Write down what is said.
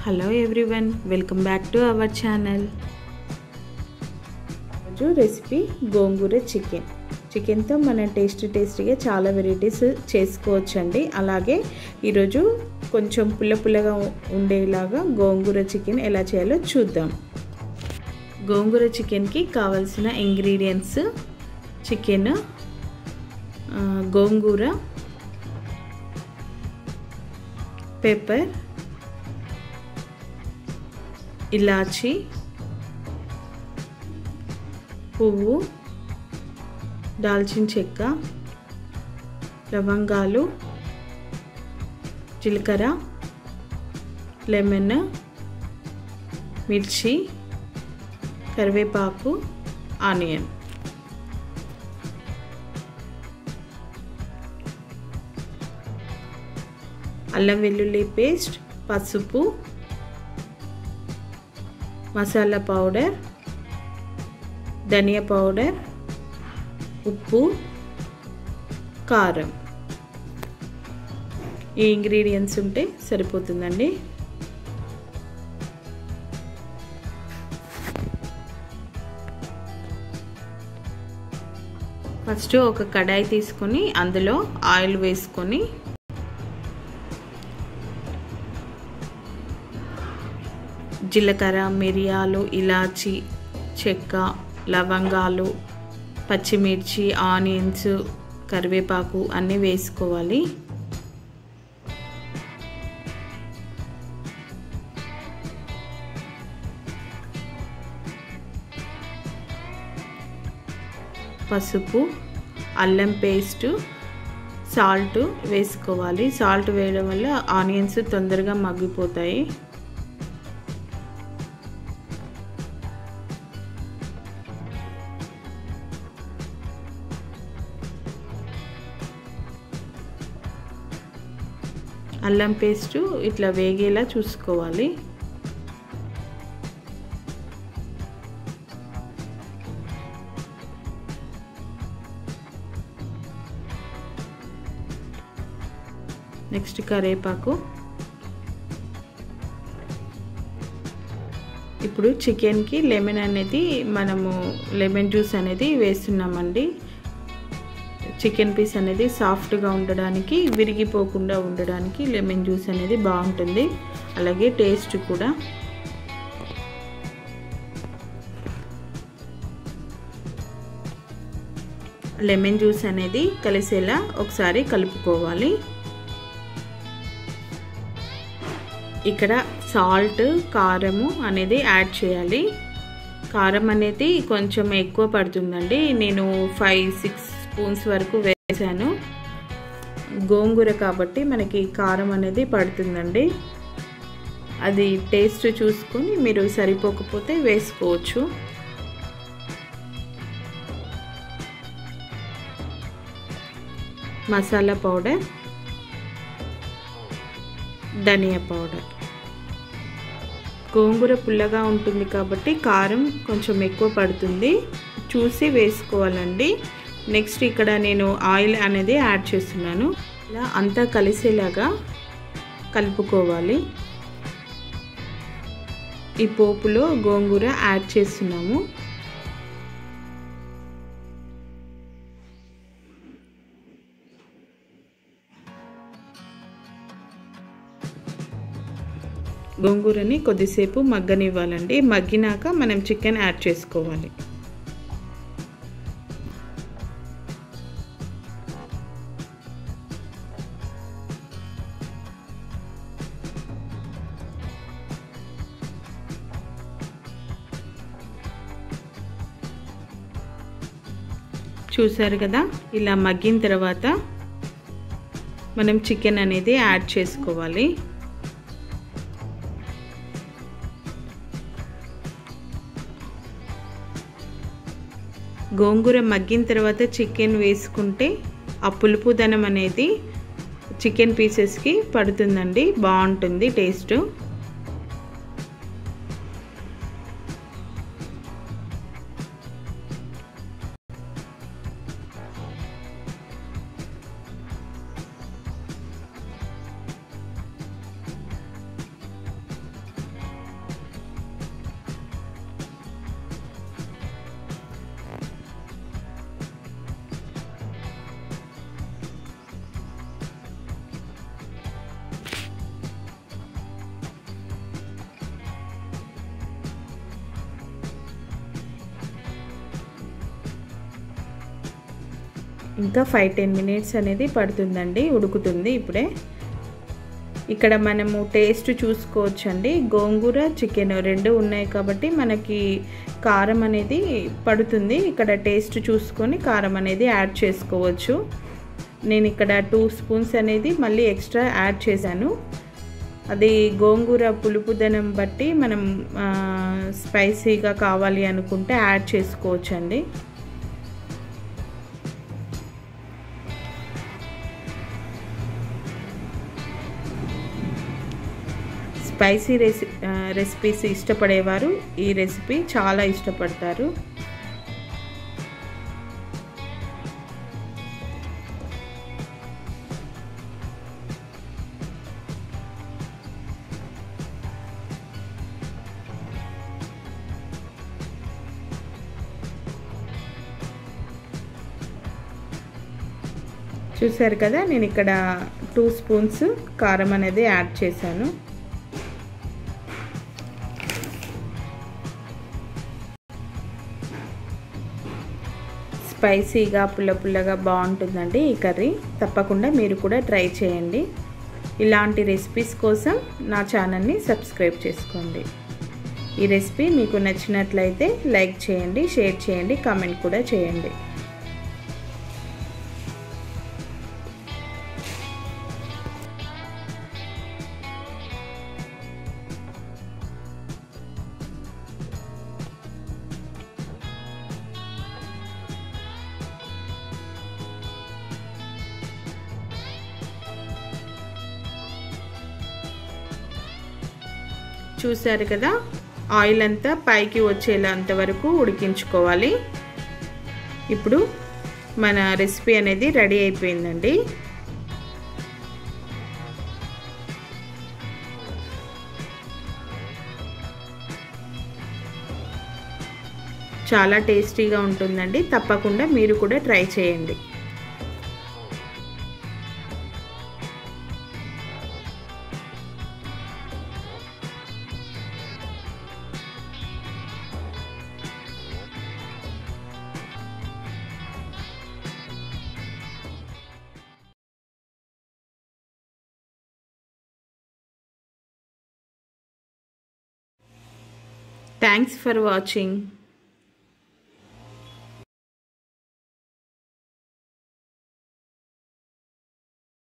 Hello everyone welcome back to our channel రోజు recipe gongura chicken చికెన్తో మనం టేస్టీ టేస్టీగా చాలా వెరైటీస్ చేసుకోవచ్చండి అలాగే ఈరోజు కొంచెం పుల్ల పుల్లగా ఉండేలాగా గోంగూర చికెన్ ఎలా చేయాలో చూద్దాం గోంగూర చికెన్కి కావాల్సిన ఇంగ్రీడియంట్స్ చికెన్ గోంగూర పెప్పర్ ఇలాచి పువ్వు దాల్చిన చెక్క లవంగాలు జీలకర్ర లెమన్ మిర్చి కరివేపాకు ఆనియన్ అల్లం వెల్లుల్లి పేస్ట్ పసుపు మసాలా పౌడర్ ధనియా పౌడర్ ఉప్పు కారం ఈ ఇంగ్రీడియంట్స్ ఉంటే సరిపోతుందండి ఫస్ట్ ఒక కడాయి తీసుకొని అందులో ఆయిల్ వేసుకొని జీలకర్ర మిరియాలు ఇలాచి చెక్క లవంగాలు పచ్చిమిర్చి ఆనియన్స్ కరివేపాకు అన్నీ వేసుకోవాలి పసుపు అల్లం పేస్టు సాల్ట్ వేసుకోవాలి సాల్ట్ వేయడం వల్ల ఆనియన్స్ తొందరగా మగ్గిపోతాయి అల్లం పేస్టు ఇట్లా వేగేలా చూసుకోవాలి నెక్స్ట్ కరేపాకు ఇప్పుడు చికెన్కి లెమన్ అనేది మనము లెమన్ జ్యూస్ అనేది వేస్తున్నామండి చికెన్ పీస్ అనేది సాఫ్ట్గా ఉండడానికి విరిగిపోకుండా ఉండడానికి లెమన్ జ్యూస్ అనేది బాగుంటుంది అలాగే టేస్ట్ కూడా లెమన్ జ్యూస్ అనేది కలిసేలా ఒకసారి కలుపుకోవాలి ఇక్కడ సాల్ట్ కారము అనేది యాడ్ చేయాలి కారం అనేది కొంచెం ఎక్కువ పడుతుందండి నేను ఫైవ్ సిక్స్ స్పూన్స్ వరకు వేసాను గోంగూర కాబట్టి మనకి కారం అనేది పడుతుందండి అది టేస్ట్ చూసుకొని మీరు సరిపోకపోతే వేసుకోవచ్చు మసాలా పౌడర్ ధనియా పౌడర్ గోంగూర పుల్లగా ఉంటుంది కాబట్టి కారం కొంచెం ఎక్కువ పడుతుంది చూసి వేసుకోవాలండి నెక్స్ట్ ఇక్కడ నేను ఆయిల్ అనేది యాడ్ చేస్తున్నాను ఇలా అంతా కలిసేలాగా కలుపుకోవాలి ఈ పోపులో గోంగూర యాడ్ చేస్తున్నాము గోంగూరని కొద్దిసేపు మగ్గనివ్వాలండి మగ్గినాక మనం చికెన్ యాడ్ చేసుకోవాలి చూసారు కదా ఇలా మగ్గిన తర్వాత మనం చికెన్ అనేది యాడ్ చేసుకోవాలి గోంగూర మగ్గిన తర్వాత చికెన్ వేసుకుంటే ఆ పులుపుదనం అనేది చికెన్ పీసెస్కి పడుతుందండి బాగుంటుంది టేస్ట్ ఇంకా ఫైవ్ టెన్ మినిట్స్ అనేది పడుతుందండి ఉడుకుతుంది ఇప్పుడే ఇక్కడ మనము టేస్ట్ చూసుకోవచ్చండి గోంగూర చికెన్ రెండు ఉన్నాయి కాబట్టి మనకి కారం అనేది పడుతుంది ఇక్కడ టేస్ట్ చూసుకొని కారం అనేది యాడ్ చేసుకోవచ్చు నేను ఇక్కడ టూ స్పూన్స్ అనేది మళ్ళీ ఎక్స్ట్రా యాడ్ చేశాను అది గోంగూర పులుపుదనం బట్టి మనం స్పైసీగా కావాలి అనుకుంటే యాడ్ చేసుకోవచ్చండి స్పైసీ రెసి రెసిపీస్ ఇష్టపడేవారు ఈ రెసిపీ చాలా ఇష్టపడతారు చూసారు కదా నేను ఇక్కడ టూ స్పూన్స్ కారం అనేది యాడ్ చేశాను స్పైసీగా పుల్ల పుల్లగా బాగుంటుందండి ఈ కర్రీ తప్పకుండా మీరు కూడా ట్రై చేయండి ఇలాంటి రెసిపీస్ కోసం నా ఛానల్ని సబ్స్క్రైబ్ చేసుకోండి ఈ రెసిపీ మీకు నచ్చినట్లయితే లైక్ చేయండి షేర్ చేయండి కామెంట్ కూడా చేయండి చూసారు కదా ఆయిల్ అంతా పైకి వచ్చేలా అంతవరకు ఉడికించుకోవాలి ఇప్పుడు మన రెసిపీ అనేది రెడీ అయిపోయిందండి చాలా టేస్టీగా ఉంటుందండి తప్పకుండా మీరు కూడా ట్రై చేయండి Thanks for watching.